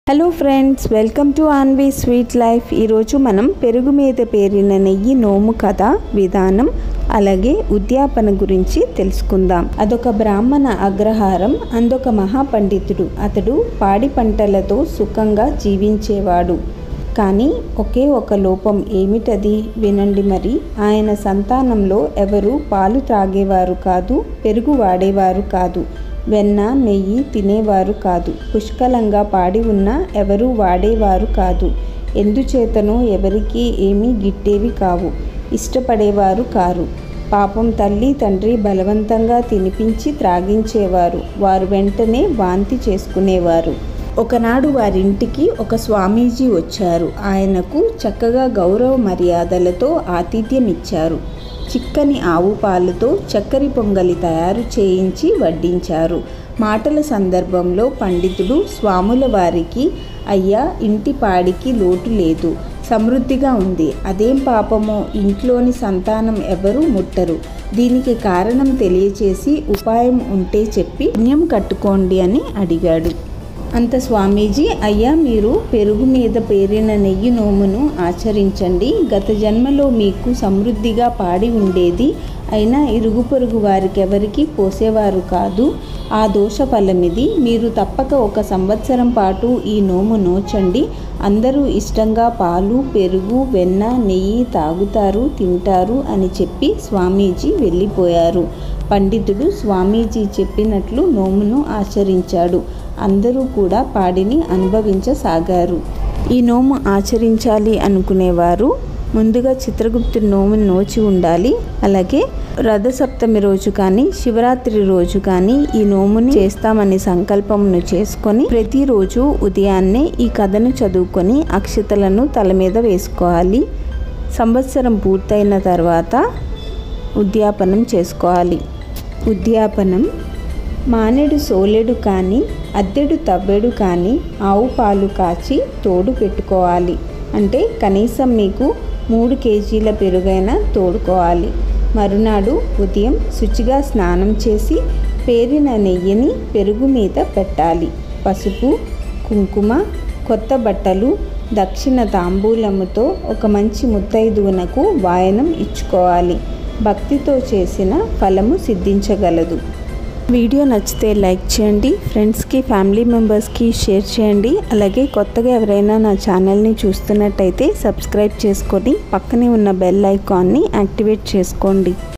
hello friends welcome to Anvi sweet life ఈరోజు మనం పెరుగు మీద పేరిన నెయ్యి నోము కథ విధానం అలాగే ఉద్యాపన గురించి తెలుసుకుందాం అదొక బ్రాహ్మణ అగ్రహారం అందొక మహాపండితుడు అతడు పాడి పంటలతో సుఖంగా జీవించేవాడు కానీ ఒకే ఒక లోపం ఏమిటది వినండి మరి ఆయన సంతానంలో ఎవరు పాలు త్రాగేవారు కాదు పెరుగు వాడేవారు కాదు వెన్న నెయ్యి తినేవారు కాదు పుష్కలంగా పాడి ఉన్నా ఎవరూ వాడేవారు కాదు ఎందుచేతనో ఎవరికీ ఏమీ గిట్టేవి కావు ఇష్టపడేవారు కారు పాపం తల్లి తండ్రి బలవంతంగా తినిపించి త్రాగించేవారు వారు వెంటనే వాంతి చేసుకునేవారు ఒకనాడు వారింటికి ఒక స్వామీజీ వచ్చారు ఆయనకు చక్కగా గౌరవ మర్యాదలతో ఆతిథ్యం ఇచ్చారు చిక్కని ఆవు పాలతో చక్కెర పొంగలి తయారు చేయించి వడ్డించారు మాటల సందర్భంలో పండితుడు స్వాముల వారికి అయ్యా ఇంటి పాడికి లోటు లేదు సమృద్ధిగా ఉంది అదేం పాపమో ఇంట్లోని సంతానం ఎవరు ముట్టరు దీనికి కారణం తెలియచేసి ఉపాయం ఉంటే చెప్పి పుణ్యం కట్టుకోండి అని అడిగాడు అంత స్వామీజీ అయ్యా మీరు పెరుగు మీద పేరిన నెయ్యి నోమును ఆచరించండి గత జన్మలో మీకు సమృద్ధిగా పాడి ఉండేది అయినా ఇరుగు పొరుగు వారికెవరికి పోసేవారు కాదు ఆ దోష ఫలమిది మీరు తప్పక ఒక సంవత్సరం పాటు ఈ నోము నోచండి అందరూ ఇష్టంగా పాలు పెరుగు వెన్న నెయ్యి తాగుతారు తింటారు అని చెప్పి స్వామీజీ వెళ్ళిపోయారు పండితుడు స్వామీజీ చెప్పినట్లు నోమును ఆచరించాడు అందరూ కూడా పాడిని అనుభవించసాగారు ఈ నోము ఆచరించాలి అనుకునేవారు ముందుగా చిత్రగుప్తుడి నోమును నోచి ఉండాలి అలాగే రథసప్తమి రోజు కానీ శివరాత్రి రోజు కానీ ఈ నోముని చేస్తామని సంకల్పమును చేసుకొని ప్రతిరోజు ఉదయాన్నే ఈ కథను చదువుకొని అక్షతలను తల మీద వేసుకోవాలి సంవత్సరం పూర్తయిన తర్వాత ఉద్యాపనం చేసుకోవాలి ఉద్యాపనం మానెడు సోలెడు కానీ అద్దెడు తవ్వెడు కానీ ఆవు పాలు కాచి తోడు పెట్టుకోవాలి అంటే కనీసం మీకు మూడు కేజీల పెరుగైనా తోడుకోవాలి మరునాడు ఉదయం శుచిగా స్నానం చేసి పేరిన నెయ్యిని పెరుగు మీద పెట్టాలి పసుపు కుంకుమ కొత్త బట్టలు దక్షిణ తాంబూలముతో ఒక మంచి ముత్తైదువునకు వాయనం ఇచ్చుకోవాలి భక్తితో చేసిన ఫలము సిద్ధించగలదు వీడియో నచ్చితే లైక్ చేయండి ఫ్రెండ్స్కి ఫ్యామిలీ మెంబర్స్కి షేర్ చేయండి అలాగే కొత్తగా ఎవరైనా నా ఛానల్ని చూస్తున్నట్టయితే సబ్స్క్రైబ్ చేసుకొని పక్కనే ఉన్న బెల్ ఐకాన్ని యాక్టివేట్ చేసుకోండి